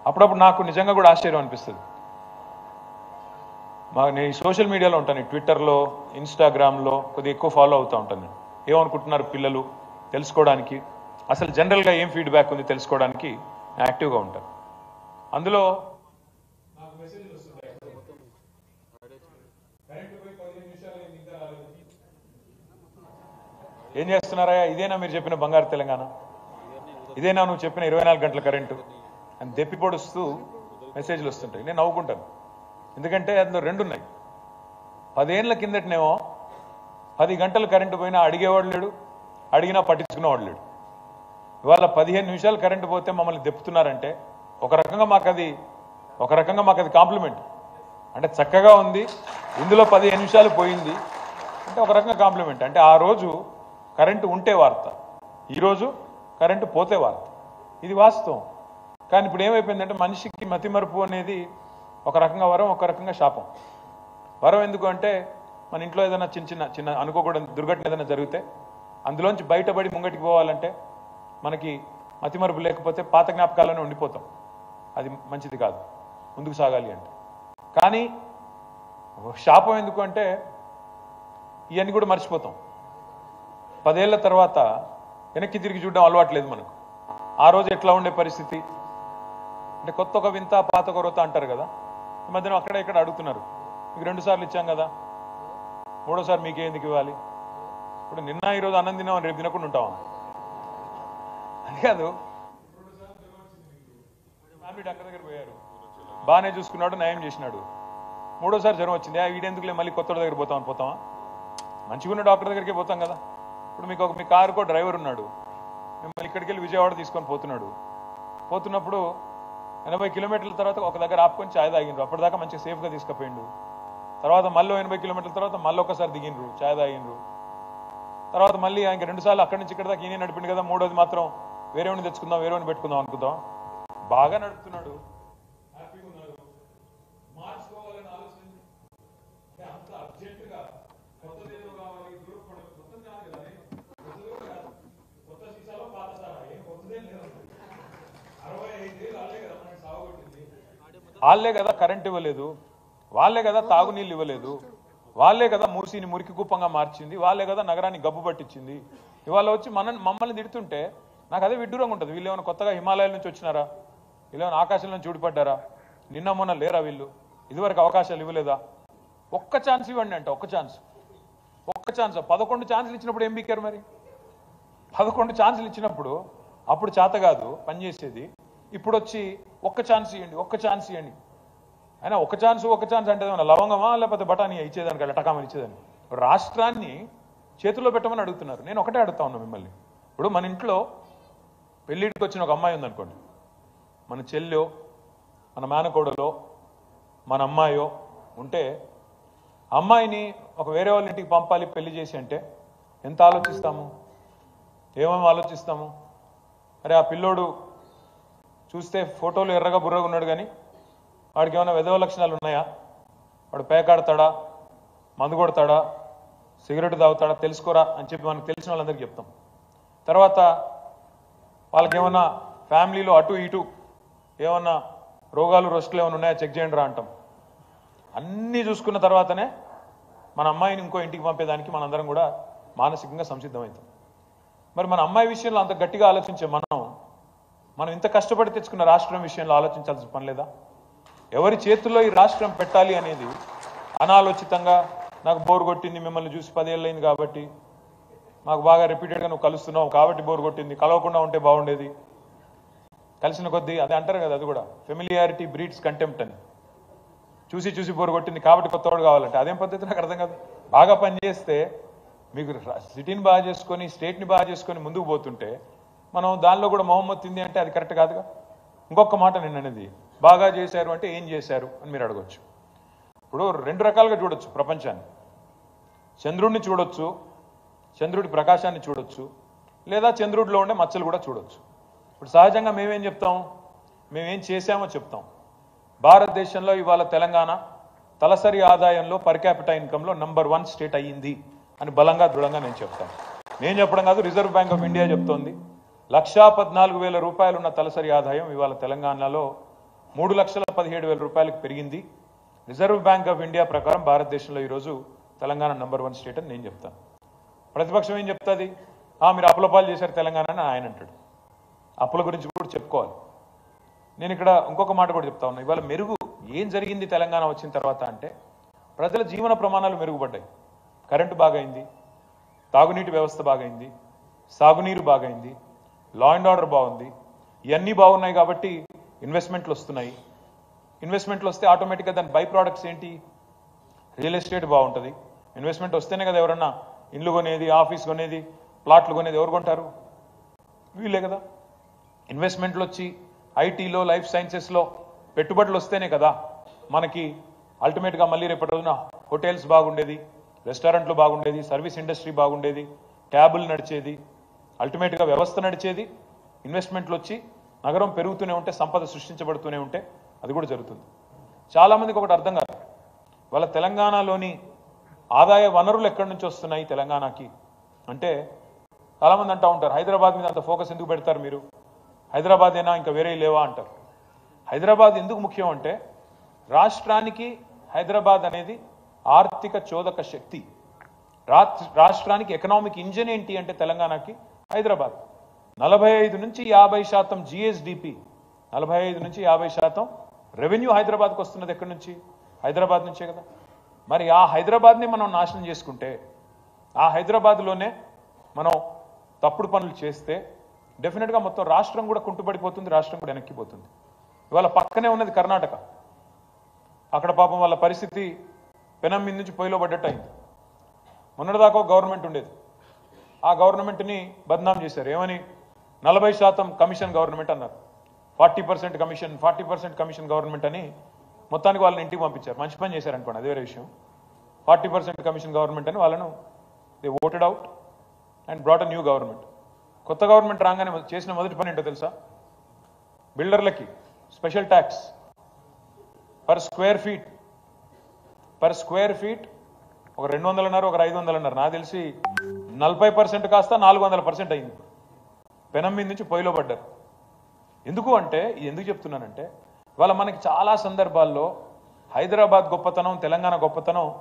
అప్పుడప్పుడు నాకు నిజంగా కూడా ఆశ్చర్యం అనిపిస్తుంది మా నేను ఈ సోషల్ మీడియాలో ఉంటాను ఈ ట్విట్టర్లో ఇన్స్టాగ్రామ్లో కొద్దిగా ఎక్కువ ఫాలో అవుతూ ఉంటాను నేను ఏమనుకుంటున్నారు పిల్లలు తెలుసుకోవడానికి అసలు జనరల్గా ఏం ఫీడ్బ్యాక్ ఉంది తెలుసుకోవడానికి నేను యాక్టివ్గా ఉంటాను అందులో నాకు మెసేజ్లు వస్తుంటాయి. కరెంటు పోయి పదిహేను నిమిషాలు అయింది, ఇంకా రాలేదు. ఏం చేస్తున్నారా ఇదేనా మీరు చెప్పిన బంగారు తెలంగాణ ఇదేనా నువ్వు చెప్పిన ఇరవై నాలుగు గంటల కరెంటు అని దెప్పి పొడుస్తూ మెసేజ్లు వస్తుంటాయి నేను నవ్వుకుంటాను ఎందుకంటే అందులో రెండు ఉన్నాయి పదేళ్ల కిందటనేమో పది గంటలు కరెంటు పోయినా అడిగేవాడు లేడు అడిగినా పట్టించుకునేవాడు లేడు ఇవాళ పదిహేను నిమిషాలు కరెంటు పోతే మమ్మల్ని దెప్పుతున్నారంటే ఒక రకంగా మాకు అది ఒక రకంగా మాకు అది కాంప్లిమెంట్ అంటే చక్కగా ఉంది ఇందులో పదిహేను నిమిషాలు పోయింది అంటే ఒక రకంగా కాంప్లిమెంట్ అంటే ఆ రోజు కరెంటు ఉంటే వార్త ఈరోజు కరెంటు పోతే వార్త ఇది వాస్తవం కానీ ఇప్పుడు ఏమైపోయిందంటే మనిషికి మతిమరుపు అనేది ఒక రకంగా వరం ఒక రకంగా శాపం వరం ఎందుకు అంటే మన ఇంట్లో ఏదైనా చిన్న చిన్న చిన్న అనుకోకూడని దుర్ఘటన ఏదైనా జరిగితే అందులోంచి బయటపడి ముంగటికి పోవాలంటే మనకి మతిమరుపు లేకపోతే పాత జ్ఞాపకాల్లోనే ఉండిపోతాం అది మంచిది కాదు ముందుకు సాగాలి అంటే కానీ శాపం ఎందుకు అంటే ఇవన్నీ కూడా మర్చిపోతాం పదేళ్ల తర్వాత వెనక్కి తిరిగి చూడడం అలవాట్లేదు మనకు ఆ రోజు ఎట్లా ఉండే పరిస్థితి అంటే కొత్త ఒక వింత పాత ఒక రొత అంటారు కదా ఈ మధ్యన అక్కడ ఇక్కడ అడుగుతున్నారు మీకు రెండు సార్లు ఇచ్చాం కదా మూడోసారి మీకే ఎందుకు ఇవ్వాలి ఇప్పుడు నిన్న ఈరోజు అన్నం తిన్నాం రేపు తినకుండా ఉంటాం అది కాదు ఫ్యామిలీ డాక్టర్ దగ్గర పోయారు బాగానే చూసుకున్నాడు నయం చేసినాడు మూడోసారి జ్వరం వచ్చింది ఆ వీడెందుకులే మళ్ళీ కొత్త దగ్గర పోతామని పోతామా మంచిగా ఉన్న డాక్టర్ దగ్గరికి పోతాం కదా ఇప్పుడు మీకు ఒక మీ కారుకో డ్రైవర్ ఉన్నాడు మిమ్మల్ని ఇక్కడికి వెళ్ళి విజయవాడ తీసుకొని పోతున్నాడు పోతున్నప్పుడు ఎనభై కిలోమీటర్ల తర్వాత ఒక దగ్గర ఆపుకొని ఛాయ్ తాగిండ్రు అప్పటిదాకా మంచిగా సేఫ్గా తీసుకుపోయిండు తర్వాత మళ్ళీ ఎనభై కిలోమీటర్ల తర్వాత మళ్ళీ ఒకసారి దిగిండ్రు ఛాయ్ తాగిండ్రు తర్వాత మళ్ళీ ఇంకా రెండు సార్లు అక్కడి నుంచి ఇక్కడ దాకా ఈయన నడిపిండు కదా మూడోది మాత్రం వేరే వాడిని తెచ్చుకుందాం వేరే వాడిని పెట్టుకుందాం అనుకుందాం బాగా నడుపుతున్నాడు హ్యాపీగా ఉన్నారు మార్చుకోవాలని ఆలోచన అంటే అంత అర్జెంటుగా కొత్తది ఏదో కావాలి దూరపడ కొత్తది కాదు కదా అది. కొత్తది కూడా కాదు. కొత్త సీసాలో పాత సారా ఏం కొత్తదేం లేదు అరవై ఐదేళ్ళు వాళ్ళే కదా మనకి సాగుకొట్టింది వాళ్ళే కదా కరెంట్ ఇవ్వలేదు వాళ్ళే కదా తాగునీళ్ళు ఇవ్వలేదు వాళ్ళే కదా మూసిని మురికి కుప్పంగా మార్చింది వాళ్ళే కదా నగరాన్ని గబ్బు పట్టించింది ఇవాళ వచ్చి మన మమ్మల్ని తిడుతుంటే నాకు అదే విడ్డూరంగా ఉంటుంది వీళ్ళు ఏమైనా కొత్తగా హిమాలయాల నుంచి వచ్చినారా వీళ్ళు ఏమైనా ఆకాశం నుంచి ఊడిపడ్డారా నిన్న మొన్న లేరా వీళ్ళు ఇదివరకు అవకాశాలు ఇవ్వలేదా ఒక్క ఛాన్స్ ఇవ్వండి అంట ఒక్క ఛాన్స్ ఒక్క ఛాన్స్ పదకొండు ఛాన్సులు ఇచ్చినప్పుడు ఏం బీకారు మరి పదకొండు ఛాన్సులు ఇచ్చినప్పుడు అప్పుడు చేత కాదు పనిచేసేది ఇప్పుడు వచ్చి ఒక్క ఛాన్స్ ఇవ్వండి ఒక్క ఛాన్స్ ఇవ్వండి అయినా ఒక ఛాన్స్ ఒక ఛాన్స్ అంటే ఏమన్నా లవంగమా లేకపోతే బఠానీ ఇచ్చేదానికి లటకామని ఇచ్చేదాన్ని రాష్ట్రాన్ని చేతిలో పెట్టమని అడుగుతున్నారు నేను ఒకటే అడుగుతా ఉన్నా మిమ్మల్ని ఇప్పుడు మన ఇంట్లో పెళ్ళిడికి వచ్చిన ఒక అమ్మాయి ఉందనుకోండి మన చెల్లో మన మేనకోడలో మన అమ్మాయో ఉంటే అమ్మాయిని ఒక వేరే వాళ్ళ ఇంటికి పంపాలి పెళ్లి చేసి అంటే ఎంత ఆలోచిస్తాము ఏమేమి ఆలోచిస్తాము అరే ఆ పిల్లోడు చూస్తే ఫోటోలు ఎర్రగా బుర్రగా ఉన్నాడు కానీ వాడికి ఏమైనా విధవ లక్షణాలు ఉన్నాయా వాడు పేకాడతాడా మందు కొడతాడా సిగరెట్ తాగుతాడా తెలుసుకోరా అని చెప్పి మనకు తెలిసిన వాళ్ళందరికీ చెప్తాం తర్వాత వాళ్ళకి ఏమన్నా ఫ్యామిలీలో అటు ఇటు ఏమన్నా రోగాలు రొస్టులు ఏమైనా ఉన్నాయా చెక్ చేయండి రా అంటాం అన్నీ చూసుకున్న తర్వాతనే మన అమ్మాయిని ఇంకో ఇంటికి పంపేదానికి మనందరం కూడా మానసికంగా సంసిద్ధమవుతాం మరి మన అమ్మాయి విషయంలో అంత గట్టిగా ఆలోచించే మనం మనం ఇంత కష్టపడి తెచ్చుకున్న రాష్ట్రం విషయంలో ఆలోచించాల్సిన పని లేదా ఎవరి చేతుల్లో ఈ రాష్ట్రం పెట్టాలి అనేది అనాలోచితంగా నాకు బోర్ కొట్టింది మిమ్మల్ని చూసి పదేళ్ళైంది కాబట్టి మాకు బాగా రిపీటెడ్గా నువ్వు కలుస్తున్నావు కాబట్టి బోర్ కొట్టింది కలవకుండా ఉంటే బాగుండేది కలిసిన కొద్దీ అది అంటారు కదా అది కూడా ఫెమిలియారిటీ బ్రీడ్స్ కంటెంప్ట్ అని చూసి చూసి బోరు కొట్టింది కాబట్టి కొత్తవాడు కావాలంటే అదేం పద్ధతి నాకు అర్థం కాదు బాగా పనిచేస్తే మీకు రా- సిటీని బాగా చేసుకొని స్టేట్ని బాగా చేసుకొని ముందుకు పోతుంటే మనం దానిలో కూడా మొహమ్మద్ తింది అంటే అది కరెక్ట్ కాదుగా ఇంకొక మాట నేను అనేది బాగా చేశారు అంటే ఏం చేశారు అని మీరు అడగొచ్చు ఇప్పుడు రెండు రకాలుగా చూడొచ్చు ప్రపంచాన్ని చంద్రుడిని చూడొచ్చు చంద్రుడి ప్రకాశాన్ని చూడొచ్చు లేదా చంద్రుడిలో ఉండే మచ్చలు కూడా చూడొచ్చు ఇప్పుడు సహజంగా మేమేం చెప్తాం మేమేం చేశామో చెప్తాం భారతదేశంలో ఇవాళ తెలంగాణ తలసరి ఆదాయంలో పర్ క్యాపిటల్ ఇన్కంలో నంబర్ వన్ స్టేట్ అయ్యింది అని బలంగా దృఢంగా నేను చెప్తాను నేను చెప్పడం కాదు రిజర్వ్ బ్యాంక్ ఆఫ్ ఇండియా చెప్తోంది లక్షా పద్నాలుగు వేల రూపాయలు ఉన్న తలసరి ఆదాయం ఇవాళ తెలంగాణలో మూడు లక్షల పదిహేడు వేల రూపాయలకు పెరిగింది రిజర్వ్ బ్యాంక్ ఆఫ్ ఇండియా ప్రకారం భారతదేశంలో ఈరోజు తెలంగాణ నంబర్ వన్ స్టేట్ అని నేను చెప్తాను ప్రతిపక్షం ఏం చెప్తుంది "ఆ, మీరు అప్పులపాలు చేశారు తెలంగాణ అని ఆయన అంటాడు అప్పుల గురించి కూడా చెప్పుకోవాలి నేను ఇక్కడ ఇంకొక మాట కూడా చెప్తా ఉన్నా ఇవాళ మెరుగు ఏం జరిగింది తెలంగాణ వచ్చిన తర్వాత అంటే ప్రజల జీవన ప్రమాణాలు మెరుగుపడ్డాయి కరెంటు బాగైంది తాగునీటి వ్యవస్థ బాగైంది సాగునీరు బాగైంది లా అండ్ ఆర్డర్ బాగుంది ఇవన్నీ బాగున్నాయి కాబట్టి ఇన్వెస్ట్మెంట్లు వస్తున్నాయి ఇన్వెస్ట్మెంట్లు వస్తే ఆటోమేటిక్గా దాని బై ప్రోడక్ట్స్ ఏంటి రియల్ ఎస్టేట్ బాగుంటుంది ఇన్వెస్ట్మెంట్ వస్తేనే కదా ఎవరన్నా ఇల్లు కొనేది ఆఫీస్ కొనేది ప్లాట్లు కొనేది ఎవరు కొంటారు వీళ్ళే కదా ఇన్వెస్ట్మెంట్లు వచ్చి ఐటీలో లైఫ్ సైన్సెస్లో పెట్టుబడులు వస్తేనే కదా మనకి అల్టిమేట్గా మళ్ళీ రేపటి రోజున హోటల్స్ బాగుండేది రెస్టారెంట్లు బాగుండేది సర్వీస్ ఇండస్ట్రీ బాగుండేది క్యాబులు నడిచేది అల్టిమేట్గా వ్యవస్థ నడిచేది ఇన్వెస్ట్మెంట్లు వచ్చి నగరం పెరుగుతూనే ఉంటే సంపద సృష్టించబడుతూనే ఉంటే అది కూడా జరుగుతుంది చాలామందికి ఒకటి అర్థం కాదు వాళ్ళ తెలంగాణలోని ఆదాయ వనరులు ఎక్కడి నుంచి వస్తున్నాయి తెలంగాణకి అంటే చాలామంది అంటూ ఉంటారు హైదరాబాద్ మీద అంత ఫోకస్ ఎందుకు పెడతారు మీరు హైదరాబాద్ అయినా ఇంకా వేరే లేవా అంటారు హైదరాబాద్ ఎందుకు ముఖ్యం అంటే రాష్ట్రానికి హైదరాబాద్ అనేది ఆర్థిక చోదక శక్తి రా- రాష్ట్రానికి ఎకనామిక్ ఇంజన్ ఏంటి అంటే తెలంగాణకి హైదరాబాద్ నలభై ఐదు నుంచి యాభై శాతం జిఎస్డిపి నలభై ఐదు నుంచి యాభై శాతం రెవెన్యూ హైదరాబాద్కి వస్తున్నది ఎక్కడి నుంచి హైదరాబాద్ నుంచే కదా మరి ఆ హైదరాబాద్ని మనం నాశనం చేసుకుంటే ఆ హైదరాబాద్లోనే మనం తప్పుడు పనులు చేస్తే డెఫినెట్గా మొత్తం రాష్ట్రం కూడా కుంటుపడిపోతుంది రాష్ట్రం కూడా వెనక్కిపోతుంది ఇవాళ పక్కనే ఉన్నది కర్ణాటక అక్కడ పాపం వాళ్ళ పరిస్థితి పెనం మీద నుంచి పొయ్యిలో పడ్డట్టు అయింది మొన్నటిదాకా ఒక గవర్నమెంట్ ఉండేది ఆ గవర్నమెంట్ని బద్నాం చేశారు ఏమని నలభై శాతం కమిషన్ గవర్నమెంట్ అన్నారు forty percent commission forty percent commission government అని మొత్తానికి వాళ్ళని ఇంటికి పంపించారు మంచి పని చేశారు అనుకోండి అదే వేరే విషయం ఫార్టీ పర్సెంట్ కమిషన్ గవర్నమెంట్ అని వాళ్ళను they voted out and brought a new government కొత్త గవర్నమెంట్ రాగానే చేసిన మొదటి పని ఏంటో తెలుసా బిల్డర్లకి special tax per square feet per square feet ఒక రెండు వందలన్నర ఒక ఐదు వందలన్నర నాకు తెలిసి నలభై పర్సెంట్ కాస్త నాలుగు వందల పర్సెంట్ అయింది పెనం మీద నుంచి పొయ్యిలో పడ్డారు ఎందుకు అంటే ఇది ఎందుకు చెప్తున్నానంటే ఇవాళ మనకి చాలా సందర్భాల్లో హైదరాబాద్ గొప్పతనం తెలంగాణ గొప్పతనం